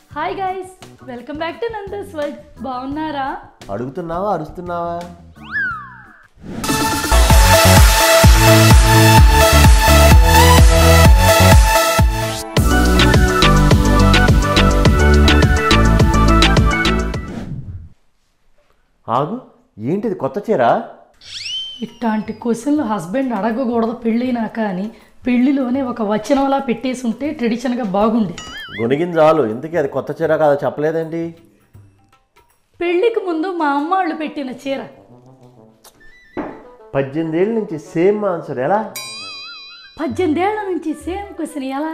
Hi guys welcome back to Nanda's world బాగున్నారా అడుగుతున్నావా అరుస్తున్నావా ఆగు ఏంటిది కొత్త చీర ఇట్లాంటి క్వశ్చన్లు హస్బెండ్ అడగకూడదు పెళ్ళైనాక అని పెళ్లిలోనే ఒక వచనంలా పెట్టేసి ఉంటే ట్రెడిషన్గా బాగుండే గొనిగిన చాలు ఇంతకీ అది కొత్త చీర కాదో చెప్పలేదేంటి పెళ్లికి ముందు మా అమ్మ వాళ్ళు పెట్టిన చీర పద్దెనిమిది ఏళ్ళ నుంచి సేమ్ ఆన్సర్ ఎలా పద్దెనిమిదేళ్ల నుంచి సేమ్ క్వశ్చన్ ఎలా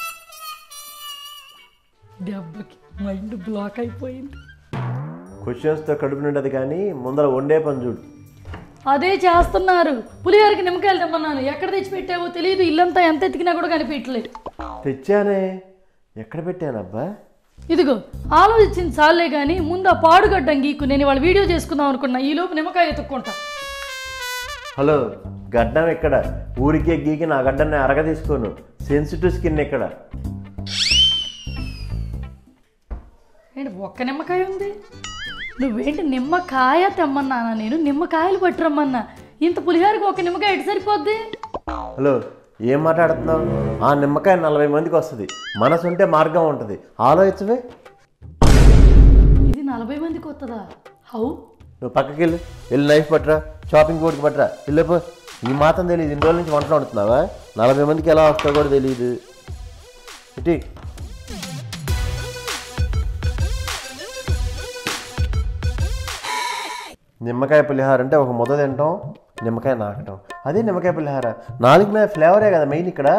దెబ్బకి మైండ్ బ్లాక్ అయిపోయింది క్వశ్చన్స్తో కడుపు నిండదు కానీ ముందర వండే పని చూడు అదే చేస్తున్నారు పులిహోరకి నిమ్మకాయలు తెమ్మన్నాను ఎక్కడ తెచ్చి పెట్టావో తెలియదు ఇల్లంతా ఎంత ఎతికినా కూడా కనిపించలేదు తెచ్చానే ఎక్కడ పెట్టానబ్బా ఇదిగో ఆలోచించింది చాలే కానీ ముందు ఆ పాడుగడ్డం గీకు నేను వాళ్ళ వీడియో చేసుకుందాం అనుకున్నా ఈ లోపు నిమ్మకాయ ఎత్తుక్కుంటా హలో గడ్డం ఎక్కడ ఊరికే గీకి నా గడ్డాన్ని అరగ తీసుకోను సెన్సిటివ్ స్కిన్ ఎక్కడ ఏంటి ఒక్క నిమ్మకాయ ఉంది నువ్వేంటి నిమ్మకాయ తెమ్మన్నానా నేను నిమ్మకాయలు పట్టురమ్మన్నా ఇంత పులిహోరకి ఒక నిమ్మకాయ ఎటు సరిపోద్ది హలో ఏం మాట్లాడుతున్నావు ఆ నిమ్మకాయ నలభై మందికి వస్తుంది మనసు ఉంటే మార్గం ఉంటుంది ఆలోచించవే ఇది నలభై మందికి వస్తుందా హౌ నువ్వు పక్కకి వెళ్ళు వెళ్ళి నైఫ్ పట్టరా షాపింగ్ బోర్డుకి పట్టరా వెళ్ళిపో ఈ మాత్రం తెలియదు ఇన్ని రోజుల నుంచి వంటలు వండుతున్నావా నలభై మందికి ఎలా వస్తావు కూడా తెలియదు ఇటీ నిమ్మకాయ పులిహార అంటే ఒక ముద్ద తింటాం నిమ్మకాయ నాకటం అదే నిమ్మకాయ పులిహార నాలుగు మీద ఫ్లేవరే కదా మెయిన్ ఇక్కడ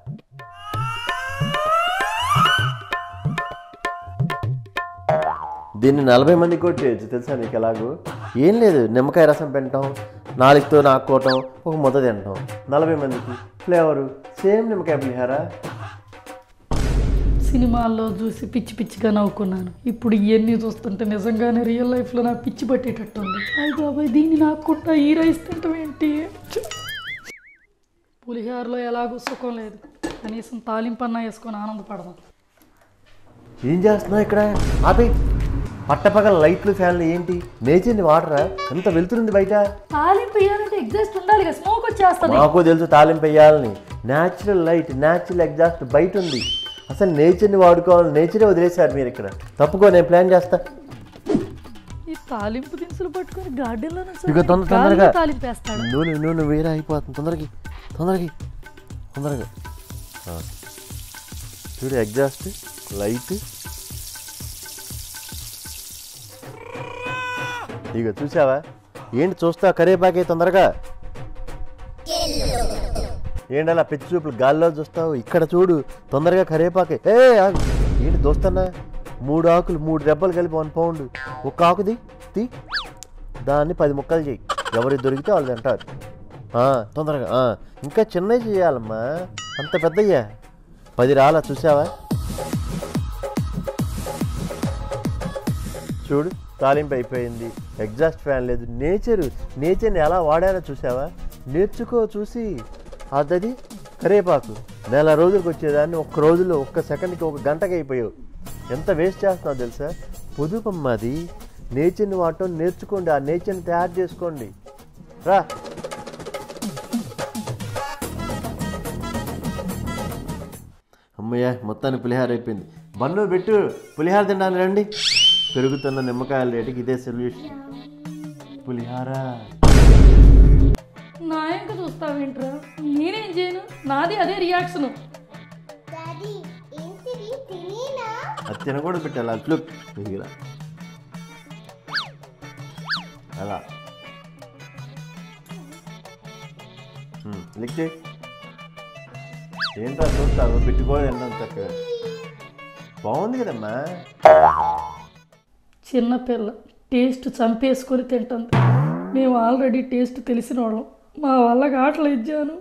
దీన్ని నలభై మందికి కూడా చేయొచ్చు తెలుసా నీకు ఎలాగో ఏం లేదు నిమ్మకాయ రసం పెంటాం నాలుగుతో నాక్కోవటం ఒక ముద్ద తింటాం నలభై మందికి ఫ్లేవరు సేమ్ నిమ్మకాయ పులిహార సినిమాల్లో చూసి పిచ్చి పిచ్చిగా నవ్వుకున్నాను ఇప్పుడు ఇవన్నీ చూస్తుంటే నిజంగానే రియల్ లైఫ్లో నాకు పిచ్చి పట్టేటట్టు ఉంది అయ్యి బాబాయ్ దీన్ని నాకుంటా ఈ రైస్ తింటాం ఏంటి పులిహోరలో ఎలాగో సుఖం లేదు కనీసం తాలింపన్నా వేసుకొని ఆనందపడదాం ఏం చేస్తున్నావు ఇక్కడ ఆపి పట్టపగల లైట్లు ఫ్యాన్లు ఏంటి నేచర్ని వాడరా ఎంత వెళ్తుంది బయట తాలింపు వేయాలంటే ఎగ్జాస్ట్ ఉండాలి కదా స్మోక్ వచ్చేస్తుంది మాకు తెలుసు తాలింపు వేయాలని న్యాచురల్ లైట్ న్యాచురల్ ఎగ్జాస్ట్ బయట ఉంది అసలు నేచర్ని వాడుకోవాలి నేచరే వదిలేశారు మీరు ఇక్కడ తప్పుకో నేను ప్లాన్ చేస్తా ఈ తాలింపు దినుసులు పట్టుకొని గార్డెన్లో ఇక తొందర తొందరగా తాలింపు వేస్తాడు నూనె నూనె వేరే అయిపోతుంది తొందరకి తొందరకి తొందరగా ఆ. చూడు ఎగ్జాస్ట్ లైట్ ఇక చూసావా ఏంటి చూస్తా కరేపాకే తొందరగా ఏంటి అలా పిచ్చి చూపులు గాల్లో చూస్తావు ఇక్కడ చూడు తొందరగా కరేపాకే ఏ ఆగు. ఏంటి దోస్తన్నా మూడు ఆకులు మూడు రెబ్బలు కలిపి వన్ పౌండ్ ఒక్క ఆకుది తీ దాన్ని పది ముక్కలు చేయి ఎవరికి దొరికితే వాళ్ళు తింటారు ఆ, తొందరగా ఆ, ఇంకా చిన్నవి చేయాలమ్మా అంత పెద్దయ్యా పది రాలా చూసావా చూడు తాలింపు అయిపోయింది ఎగ్జాస్ట్ ఫ్యాన్ లేదు నేచరు నేచర్ని ఎలా వాడారో చూసావా నేర్చుకో చూసి అదది కరేపాకు నెల రోజులకు వచ్చేదాన్ని ఒక్క రోజులో ఒక్క సెకండ్కి ఒక గంటకి అయిపోయావు ఎంత వేస్ట్ చేస్తున్నావు తెలుసా పొదుపమ్మ అది నేచర్ని వాడటం నేర్చుకోండి ఆ నేచర్ని తయారు చేసుకోండి రా అమ్మయ్య మొత్తానికి పులిహార అయిపోయింది బన్ను పెట్టు పులిహార తినడానికి రండి పెరుగుతున్న నిమ్మకాయల రేటుకి ఇదే సొల్యూషన్ పులిహార నా ఇంకా చూస్తావేంట్రా నేనేం చేయను నాది అదే రియాక్షన్ డాడీ ఏంటిది తినేనా అది తినకూడదు పెట్టాలి అలా ఫ్లుక్ ఇదిలా అలా ఉమ్, లిక్ చేయి ఏంటో చూస్తావు పెట్టుకోలేదు తిన్నాను చక్కగా బాగుంది కదమ్మా చిన్నపిల్ల టేస్ట్ చంపేసుకొని తింటుంది మేము ఆల్రెడీ టేస్ట్ తెలిసిన వాళ్ళం మా వల్ల ఆటలు ఇచ్చాను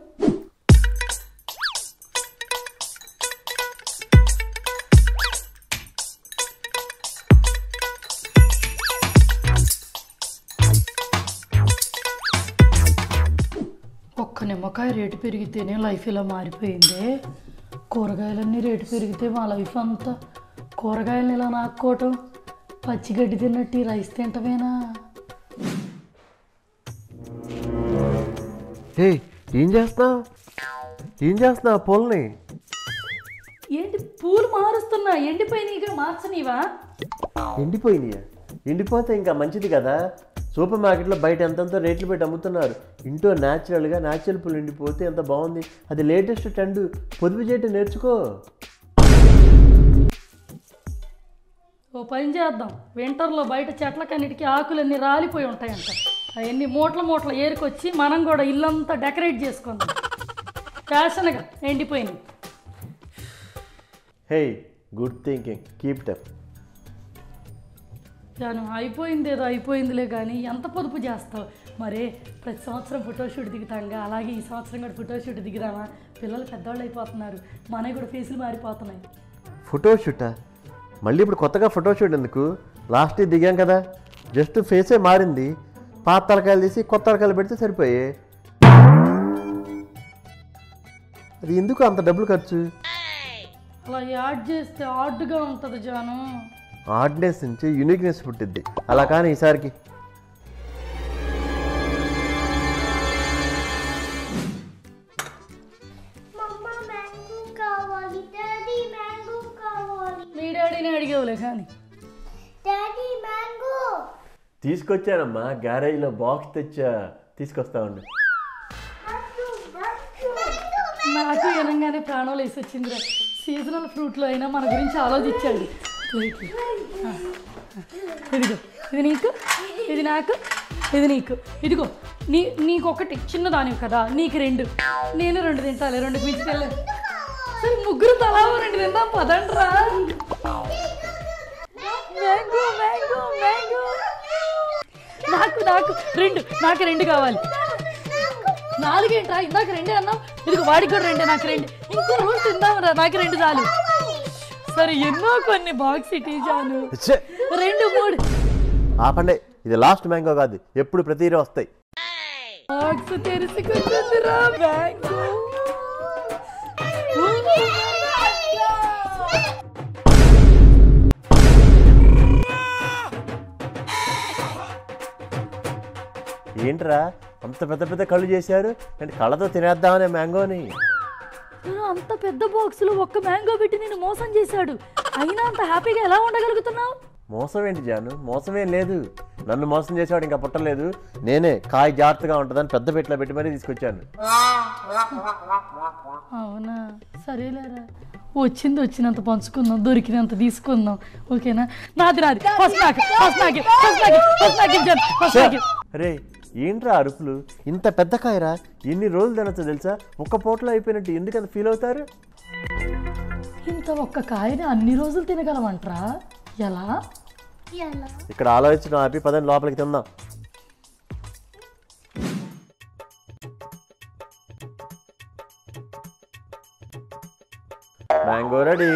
ఒక్క నిమ్మకాయ రేటు పెరిగితేనే లైఫ్ ఇలా మారిపోయింది కూరగాయలన్నీ రేటు పెరిగితే మా లైఫ్ అంతా కూరగాయలను ఇలా నాక్కోవటం పచ్చిగడ్డి తిన్నట్టు ఈ రైస్ తింటమేనా హే ఏం చేస్తున్నావు ఏం చేస్తున్నావు పూలని ఏంటి పూలు మారుస్తున్నా ఎండిపోయినాయిగా మార్చనివా ఎండిపోయినాయా ఎండిపోతే ఇంకా మంచిది కదా సూపర్ మార్కెట్లో బయట ఎంతెంతో రేట్లు పెట్టి అమ్ముతున్నారు ఇంట్లో న్యాచురల్గా న్యాచురల్ పూలు ఎండిపోతే ఎంత బాగుంది అది లేటెస్ట్ ట్రెండ్ పొదుపు చేయటం నేర్చుకో ఓ పని చేద్దాం వింటర్లో బయట చెట్లకన్నిటికీ ఆకులన్నీ రాలిపోయి ఉంటాయంట అవన్నీ మూటల మూటలు ఏరుకొచ్చి మనం కూడా ఇల్లంతా డెకరేట్ చేసుకుందాం ఫ్యాషన్గా ఎండిపోయినాయి హే గుడ్ థింకింగ్ కీప్ టప్ జాను అయిపోయింది ఏదో అయిపోయిందిలే కానీ ఎంత పొదుపు చేస్తావు మరే ప్రతి సంవత్సరం ఫోటోషూట్ దిగుతాంగా అలాగే ఈ సంవత్సరం కూడా ఫోటోషూట్ దిగుదామా పిల్లలు పెద్దవాళ్ళు అయిపోతున్నారు మనవి కూడా ఫేసులు మారిపోతున్నాయి ఫోటోషూటా మళ్ళీ ఇప్పుడు కొత్తగా ఫోటోషూట్ ఎందుకు లాస్ట్ ఇయర్ దిగాం కదా జస్ట్ ఫేసే మారింది పాత తలకాయలు తీసి కొత్త తలకాయలు పెడితే సరిపోయే అది ఎందుకు అంత డబ్బులు ఖర్చు అలా యాడ్ చేస్తే ఆడ్గా ఉంటుంది జాను ఆర్డినెస్ నుంచి యూనిక్నెస్ పుట్టిద్ది అలా కానీ ఈసారికి మమ్మ మ్యాంగో కావాలి డాడీ మ్యాంగో కావాలి మీ డాడీని అడిగేవులే కానీ డాడీ మ్యాంగో తీసుకొచ్చానమ్మా గ్యారేజ్లో బాక్స్ తెచ్చా తీసుకొస్తా ఉండు నాకు వినంగానే ప్రాణం లేసి వచ్చిందిరా సీజనల్ ఫ్రూట్లో అయినా మన గురించి ఆలోచించాడు ప్లేట్లు. ఆ, ఆ. ఇదిగో ఇది నీకు ఇది నాకు ఇది నీకు ఇదిగో నీ నీకు ఒకటి చిన్నదానివి కదా నీకు రెండు నేను రెండు తింటాలి రెండు మించి తినలేదు సరే ముగ్గురు తలా ఓ రెండు తిందాం పదండ్రా మ్యాంగో మ్యాంగో మ్యాంగో నాకు నాకు రెండు నాకు రెండు కావాలి నాలుగేంట్రా ఇందాక రెండే అన్నావు ఇదిగో వాడికి కూడా రెండే నాకు రెండు ఇంకో రోజు తిందాంరా నాకు రెండు చాలు సరే ఎన్నో కొన్ని బాక్స్ ఇటీచాను ఛే! రెండు మూడు ఆపండి ఇది లాస్ట్ మ్యాంగో కాదు ఎప్పుడు ప్రతి ఇయర్ వస్తాయి బాక్స్ తెరుచుకుంటుందిరా బ్యాంకు ఏంట్రా అంత పెద్ద పెద్ద కళ్ళు చేశారు అంటే కళ్ళతో తినేద్దామనే మ్యాంగోని అంత పెద్ద బాక్సులో ఒక్క మ్యాంగో పెట్టి నేను మోసం చేశాడు అయినా అంత హ్యాపీగా ఎలా ఉండగలుగుతున్నావు మోసం ఏంటి జాను మోసం ఏం లేదు నన్ను మోసం చేసేవాడు ఇంకా పుట్టలేదు నేనే కాయ జాగ్రత్తగా ఉంటుందని పెద్ద పెట్టిలో పెట్టి మరీ తీసుకొచ్చాను అవునా సరేలేరా వచ్చింది వచ్చినంత పంచుకుందాం దొరికినంత తీసుకుందాం ఓకేనా నాది నాది ఫస్ట్ నాకు ఫస్ట్ నాకే ఫస్ట్ నాకే ఫస్ట్ నాకే ఇచ్చాను ఫస్ట్ నాకే అరే ఏంట్రా అరుపులు ఇంత పెద్ద కాయరా ఎన్ని రోజులు తినొచ్చో తెలుసా ఒక్క పూటలో అయిపోయినట్టు ఎందుకంత ఫీల్ అవుతారు ఇంత ఒక్క కాయని అన్ని రోజులు తినగలమంట్రా ఎలా ఎలా ఇక్కడ ఆలోచించడం ఆపి పదని లోపలికి తిందాం మ్యాంగో రెడీ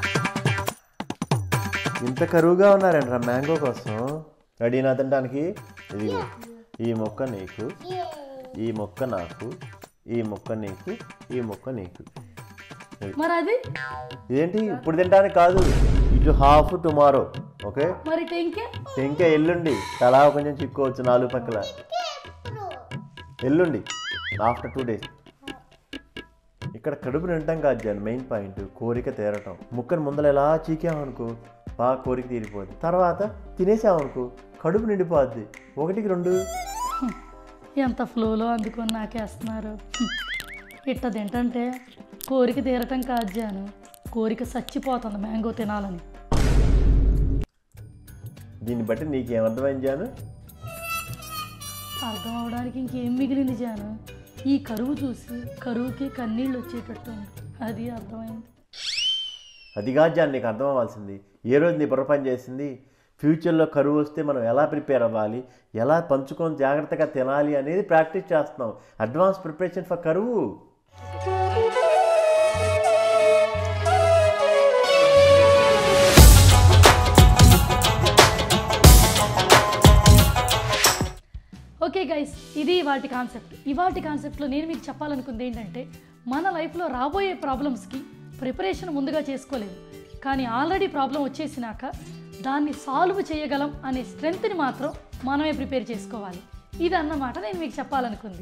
ఇంత కరువుగా ఉన్నారంట్రా మ్యాంగో కోసం రెడీ నా తినడానికి ఇది ఈ మొక్క నీకు ఈ మొక్క నాకు ఈ మొక్క నీకు ఈ మొక్క నీకు మరి అది ఇదేంటి ఇప్పుడు తినడానికి కాదు ఇటు హాఫ్ టుమారో ఓకే మరి టెంకే ఇంకా ఎల్లుండి తలా కొంచెం చిక్కోవచ్చు నాలుగు పక్కల ఎల్లుండి ఆఫ్టర్ టూ డేస్ ఇక్కడ కడుపు నిండటం కాదు జాన్ మెయిన్ పాయింట్ కోరిక తీరటం ముక్కను ముందర ఎలా చీకామనుకో బాగా కోరిక తీరిపోద్ది తర్వాత తినేసామనుకో కడుపు నిండిపోద్ది ఒకటికి రెండు ఎంత ఫ్లోలో అందుకొని నాకేస్తున్నారు హ్మ్. ఇట్ట తింటంటే కోరిక తీరటం కాదు జాను కోరిక చచ్చిపోతుంది మ్యాంగో తినాలని దీన్ని బట్టి నీకేమర్థమైంది జాను అర్థం అవడానికి ఇంకేం మిగిలింది జాను ఈ కరువు చూసి కరువుకి కన్నీళ్ళు వచ్చేటట్టు ఉంది. అది అర్థమైంది అది కాదు జాన్ నీకు అర్థం అవ్వాల్సింది ఏ రోజు నీ బుర్ర పని చేసింది ఫ్యూచర్లో కరువు వస్తే మనం ఎలా ప్రిపేర్ అవ్వాలి ఎలా పంచుకొని జాగ్రత్తగా తినాలి అనేది ప్రాక్టీస్ చేస్తున్నాం అడ్వాన్స్ ప్రిపరేషన్ ఫర్ కరువు ఓకే గైస్ ఇది వాటి కాన్సెప్ట్ ఇవాటి కాన్సెప్ట్లో నేను మీకు చెప్పాలనుకుంది ఏంటంటే మన లైఫ్లో రాబోయే ప్రాబ్లమ్స్కి ప్రిపరేషన్ ముందుగా చేసుకోలేదు కానీ ఆల్రెడీ ప్రాబ్లం వచ్చేసినాక దాన్ని సాల్వ్ చేయగలం అనే స్ట్రెంగ్త్ని మాత్రం మనమే ప్రిపేర్ చేసుకోవాలి ఇది అన్నమాట నేను మీకు చెప్పాలనుకుంది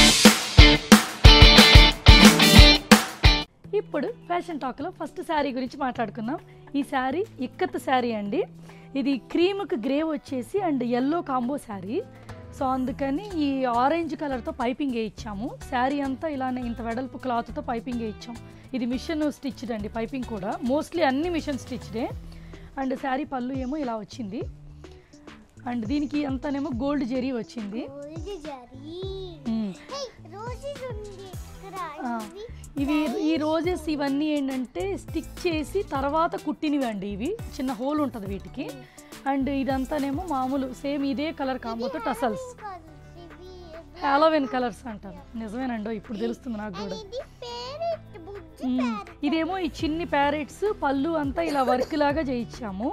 ఇప్పుడు ఫ్యాషన్ టాక్లో ఫస్ట్ శారీ గురించి మాట్లాడుకుందాం ఈ శారీ ఇక్కత్ శారీ అండి ఇది క్రీమ్కి గ్రే వచ్చేసి and yellow combo sari so అందుకని ఈ ఆరెంజ్ కలర్తో పైపింగ్ వేయించాము శారీ అంతా ఇలానే ఇంత వెడల్పు క్లాత్తో పైపింగ్ వేయించాం ఇది మిషన్ స్టిచ్డ్ అండి పైపింగ్ కూడా మోస్ట్లీ అన్ని మిషన్ స్టిచ్డే అండ్ శారీ పళ్ళు ఏమో ఇలా వచ్చింది అండ్ దీనికి అంతానేమో గోల్డ్ జెరీ వచ్చింది రోజు జరి మ్మ్. రోజెస్ ఉంది ఇక్కడ ఆ, ఇవి ఇవి ఈ రోజెస్ ఇవన్నీ ఏంటంటే స్టిక్ చేసి తర్వాత కుట్టినవి అండి ఇవి చిన్న హోల్ ఉంటుంది వీటికి అండ్ ఇదంతానేమో మామూలు సేమ్ ఇదే కలర్ కాంబోతో టసల్స్ కాదు, ఇవి హాలోవెన్ కలర్స్ అంటారు నిజమేనండో ఇప్పుడు తెలుస్తుంది నాకు కూడా ఇది పేరెట్ బుజ్జి మ్మ్. ఇదేమో ఈ చిన్ని ప్యారెట్స్ పళ్ళు అంతా ఇలా వర్క్ లాగా చేయించాము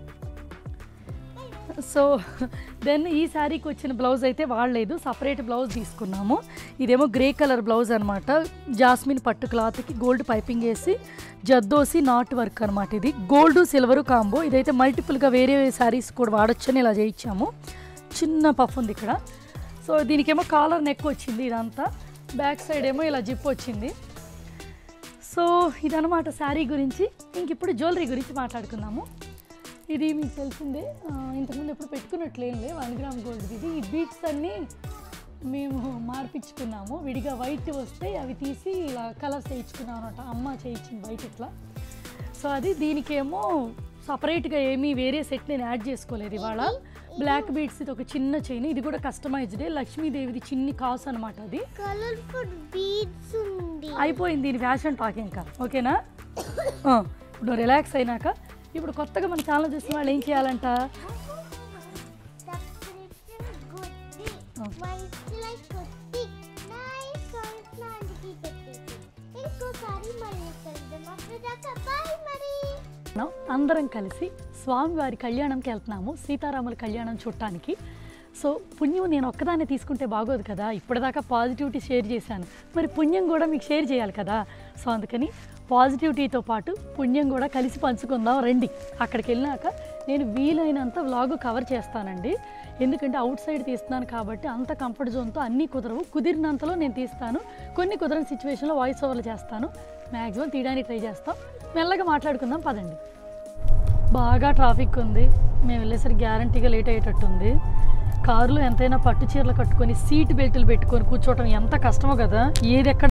సో దెన్ ఈ శారీకి వచ్చిన బ్లౌజ్ అయితే వాడలేదు సపరేట్ బ్లౌజ్ తీసుకున్నాము ఇదేమో గ్రే కలర్ బ్లౌజ్ అనమాట జాస్మిన్ పట్టు క్లాత్కి గోల్డ్ పైపింగ్ వేసి జద్దోసి నాట్ వర్క్ అనమాట ఇది గోల్డ్ సిల్వర్ కాంబో ఇదైతే మల్టిపుల్గా వేరే శారీస్ కూడా వాడొచ్చని ఇలా చేయించాము చిన్న పఫ్ ఉంది ఇక్కడ సో దీనికేమో కాలర్ నెక్ వచ్చింది ఇదంతా బ్యాక్ సైడ్ ఏమో ఇలా జిప్ వచ్చింది సో ఇదనమాట శారీ గురించి ఇంక ఇప్పుడు జ్యువెలరీ గురించి మాట్లాడుకుందాము ఇది మీకు తెలిసిందే ఆ, ఇంతకుముందు ఎప్పుడు పెట్టుకున్నట్లేంలే వన్ గ్రామ్ గోల్డ్ ఇది ఈ బీట్స్ అన్నీ మేము మార్పించుకున్నాము విడిగా వైట్ వస్తే అవి తీసి ఇలా కలర్స్ చేయించుకున్నాం అనమాట అమ్మ చేయించింది బయట ఇట్లా సో అది దీనికేమో సపరేట్గా ఏమీ వేరే సెట్ నేను యాడ్ చేసుకోలేదు ఇవాళ బ్లాక్ బీట్స్ ఇది ఒక చిన్న చైన్ ఇది కూడా కస్టమైజ్డే లక్ష్మీదేవిది చిన్ని కాస్ అనమాట అది కలర్ఫుల్ బీడ్స్ ఉంది అయిపోయింది దీని ఫ్యాషన్ టాక్ ఇంకా ఓకేనా ఆ, ఇప్పుడు రిలాక్స్ అయినాక ఇప్పుడు కొత్తగా మన ఛానల్ చూసిన వాళ్ళు ఏం చేయాలంట సబ్స్క్రిప్షన్ గుడ్డి Oh. మంచి లైక్ గుడ్డి నైస్ సంక్రాంతికి పెట్టేసి ఇంకోసారి మళ్ళీ కలుద్దాం అప్పుడు దాకా బాయ్ మరి మనం అందరం కలిసి స్వామివారి కళ్యాణంకి వెళ్తున్నాము సీతారాముల కళ్యాణం చూడటానికి సో పుణ్యం నేను ఒక్కదాన్ని తీసుకుంటే బాగోదు కదా ఇప్పటిదాకా పాజిటివిటీ షేర్ చేశాను మరి పుణ్యం కూడా మీకు షేర్ చేయాలి కదా సో అందుకని పాజిటివిటీతో పాటు పుణ్యం కూడా కలిసి పంచుకుందాం రండి అక్కడికి వెళ్ళినాక నేను వీలైనంత వ్లాగ్ కవర్ చేస్తానండి ఎందుకంటే అవుట్ సైడ్ తీస్తున్నాను కాబట్టి అంత కంఫర్ట్ జోన్తో అన్నీ కుదరవు కుదిరినంతలో నేను తీస్తాను కొన్ని కుదరని సిచ్యువేషన్లో వాయిస్ ఓవర్లు చేస్తాను మ్యాక్సిమం తీయడానికి ట్రై చేస్తాం మెల్లగా మాట్లాడుకుందాం పదండి బాగా ట్రాఫిక్ ఉంది మేము వెళ్ళేసరికి గ్యారంటీగా లేట్ అయ్యేటట్టుంది కారులో ఎంతైనా పట్టు చీరలు కట్టుకొని సీట్ బెల్టులు పెట్టుకొని కూర్చోవటం ఎంత కష్టమో కదా ఏది ఎక్కడ